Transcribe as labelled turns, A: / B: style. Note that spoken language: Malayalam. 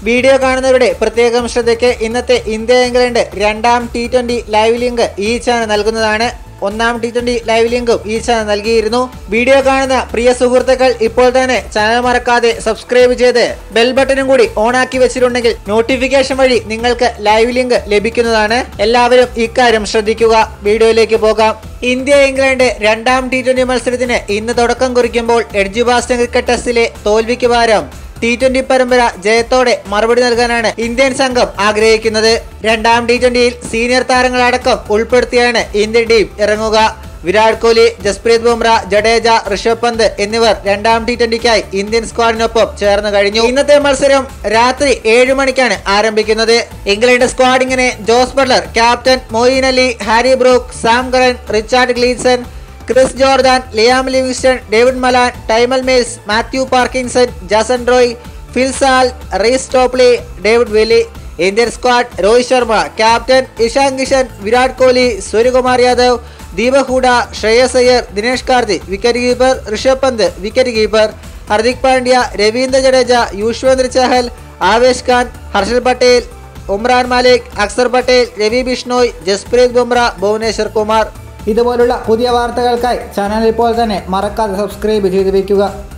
A: വീഡിയോ കാണുന്നവരുടെ പ്രത്യേകം ശ്രദ്ധയ്ക്ക് ഇന്നത്തെ ഇന്ത്യ ഇംഗ്ലണ്ട് രണ്ടാം ടി ട്വന്റി ലൈവ് ലിങ്ക് ഈ ചാനൽ നൽകുന്നതാണ് ഒന്നാം ടി ട്വന്റി ലൈവ് ലിങ്കും ഈ ചാനൽ നൽകിയിരുന്നു വീഡിയോ കാണുന്ന പ്രിയ സുഹൃത്തുക്കൾ ഇപ്പോൾ തന്നെ ചാനൽ മറക്കാതെ സബ്സ്ക്രൈബ് ചെയ്ത് ബെൽ ബട്ടണും കൂടി ഓൺ ആക്കി വെച്ചിട്ടുണ്ടെങ്കിൽ നോട്ടിഫിക്കേഷൻ വഴി നിങ്ങൾക്ക് ലൈവ് ലിങ്ക് ലഭിക്കുന്നതാണ് എല്ലാവരും ഇക്കാര്യം ശ്രദ്ധിക്കുക വീഡിയോയിലേക്ക് പോകാം ഇന്ത്യ ഇംഗ്ലണ്ട് രണ്ടാം ടി ട്വന്റി മത്സരത്തിന് ഇന്ന് തുടക്കം കുറിക്കുമ്പോൾ എഡ്ജുബാസ്റ്റൺ ക്രിക്കറ്റ് ടെസ്റ്റിലെ തോൽവിക്ക് പകരം ടി ട്വന്റി പരമ്പര ജയത്തോടെ മറുപടി നൽകാനാണ് ഇന്ത്യൻ സംഘം ആഗ്രഹിക്കുന്നത് രണ്ടാം ടി ട്വന്റിയിൽ സീനിയർ താരങ്ങളടക്കം ഉൾപ്പെടുത്തിയാണ് ഇന്ത്യൻ ടീം ഇറങ്ങുക വിരാട് കോഹ്ലി ജസ്പ്രീത് ബുംറ ജഡേജ ഋഷഭ് പന്ത് എന്നിവർ രണ്ടാം ടി ട്വന്റിക്കായി ഇന്ത്യൻ സ്ക്വാഡിനൊപ്പം ചേർന്ന് കഴിഞ്ഞു ഇന്നത്തെ മത്സരം രാത്രി ഏഴ് മണിക്കാണ് ആരംഭിക്കുന്നത് ഇംഗ്ലണ്ട് സ്ക്വാഡിങ്ങിനെ Jos Buttler captain Moeen Ali Harry Brook Sam Curran Richard Gleeson Chris Jordan Liam Livingstone David Malan Tymal Mills Matthew Parkinson Jason Roy Phil Salt Reece Topley David Willey Indian squad Rohit Sharma captain Ishan Kishan Virat Kohli Suryakumar Yadav Deepak Hooda Shreyas Iyer Dinesh Karthik wicket keeper Rishabh Pant wicket keeper Hardik Pandya Ravindra Jadeja Yuzvendra Chahal Avesh Khan Harshal Patel Umran Malik Axar Patel Ravi Bishnoi Jasprit Bumrah Bhuvneshwar Kumar ഇതുപോലുള്ള പുതിയ വാർത്തകൾക്കായി ചാനൽ ഇപ്പോൾ തന്നെ മറക്കാതെ സബ്സ്ക്രൈബ് ചെയ്തു വയ്ക്കുക